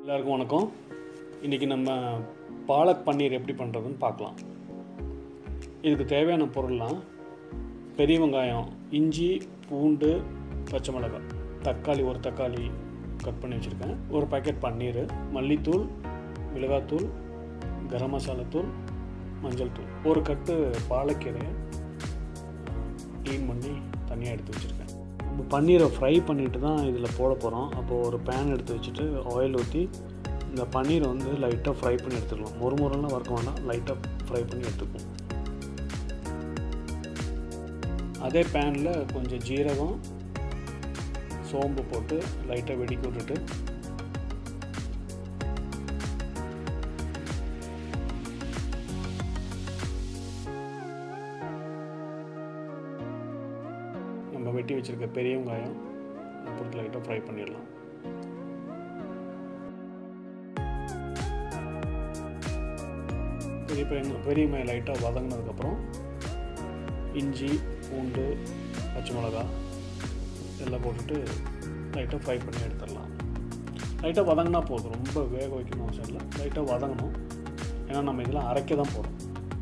எல்லாருக்கும் வணக்கம் இன்றைக்கி நம்ம பாலக் பன்னீர் எப்படி பண்ணுறதுன்னு பார்க்கலாம் இதுக்கு தேவையான பொருள்லாம் பெரிய வெங்காயம் இஞ்சி பூண்டு பச்சை மிளகாய் தக்காளி ஒரு தக்காளி கட் பண்ணி வச்சுருக்கேன் ஒரு பாக்கெட் பன்னீர் மல்லித்தூள் மிளகாத்தூள் கரம் மசாலா தூள் மஞ்சள் தூள் ஒரு கட்டு பாலக்கீரையை க்ளீன் பண்ணி தனியாக எடுத்து வச்சுருக்கேன் நம்ம பன்னீரை ஃப்ரை பண்ணிட்டு தான் இதில் போட போகிறோம் அப்போது ஒரு பேன் எடுத்து வச்சுட்டு ஆயில் ஊற்றி இந்த பன்னீரை வந்து லைட்டாக ஃப்ரை பண்ணி எடுத்துக்கலாம் ஒரு முறைலாம் வறுக்க வேண்டாம் லைட்டாக ஃப்ரை பண்ணி எடுத்துக்குவோம் அதே பேனில் கொஞ்சம் ஜீரகம் சோம்பு போட்டு லைட்டாக வெடிக்க விட்டுட்டு நம்ம வெட்டி வச்சுருக்க பெரிய வெங்காயம் போட்டு லைட்டாக ஃப்ரை பண்ணிடலாம் பெரிய பெரிய பெரிய வெங்காயம் லைட்டாக வதங்கினதுக்கப்புறம் இஞ்சி பூண்டு பச்சை மிளகா எல்லாம் போட்டுட்டு லைட்டாக ஃப்ரை பண்ணி எடுத்துடலாம் லைட்டாக வதங்கினா போதும் ரொம்ப வேக வைக்கணும் அவசியம் இல்லை லைட்டாக வதங்கணும் ஏன்னா நம்ம இதெல்லாம் அரைக்க தான் போகிறோம்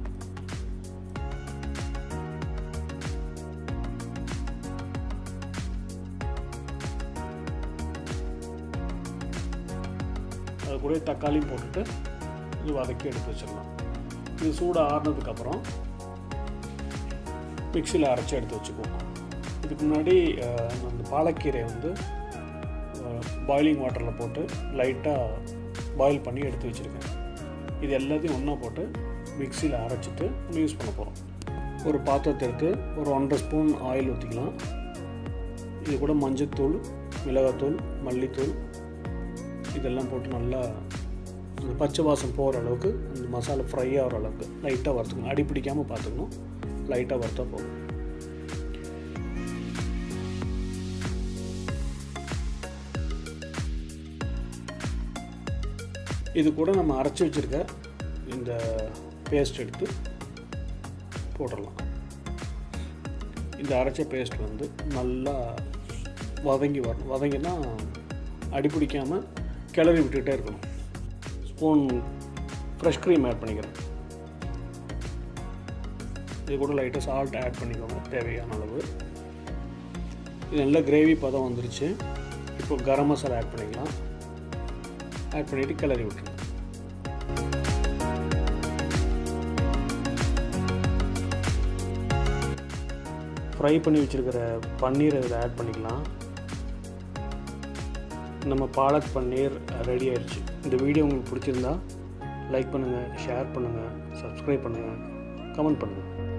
அது கூட தக்காளியும் போட்டுட்டு இது வதக்கி எடுத்து வச்சிடலாம் இது சூடு ஆறுனதுக்கப்புறம் மிக்சியில் அரைச்சி எடுத்து வச்சுக்குவோம் இதுக்கு முன்னாடி அஹ், அந்த பாலக்கீரை வந்து பாயிலிங் வாட்டரில் போட்டு லைட்டாக பாயில் பண்ணி எடுத்து வச்சுருக்கேன் இது எல்லாத்தையும் ஒன்றா போட்டு மிக்சியில் அரைச்சிட்டு நம்ம யூஸ் பண்ண போகிறோம் ஒரு பாத்திரத்தை எடுத்து ஒரு ஒன்றரை ஸ்பூன் ஆயில் ஊற்றிக்கலாம் இது கூட மஞ்சத்தூள் மிளகாத்தூள் மல்லித்தூள் இதெல்லாம் போட்டு நல்லா அந்த பச்சை வாசம் போகிற அளவுக்கு அந்த மசாலா ஃப்ரை ஆகிற அளவுக்கு லைட்டாக வறுத்துக்கணும் அடி பிடிக்காமல் பார்த்துக்கணும் லைட்டாக வறுத்தா போதும் இது கூட நம்ம அரைச்சி வச்சுருக்க இந்த பேஸ்ட் எடுத்து போட்டுடலாம் இந்த அரைச்ச பேஸ்ட் வந்து நல்லா வதங்கி வரணும் வதங்கினா அடிப்பிடிக்காமல் கிளறி விட்டுகிட்டே இருக்கணும் ஸ்பூன் ஃப்ரெஷ் க்ரீம் ஆட் பண்ணிக்கிறேன் இது கூட லைட்டாக சால்ட் ஆட் பண்ணிக்கோங்க தேவையான அளவு இது நல்ல கிரேவி பதம் வந்துருச்சு இப்போ கரம் மசாலா ஆட் பண்ணிக்கலாம் ஆட் பண்ணிவிட்டு கிளறி விட்டுருங்க ஃப்ரை பண்ணி வச்சுருக்கிற பன்னீரை இதில் ஆட் பண்ணிக்கலாம் நம்ம பாலக் பன்னீர் ரெடி ஆயிடுச்சு இந்த வீடியோ உங்களுக்கு பிடிச்சிருந்தா லைக் பண்ணுங்கள் ஷேர் பண்ணுங்கள் சப்ஸ்கிரைப் பண்ணுங்கள் கமெண்ட் பண்ணுங்கள்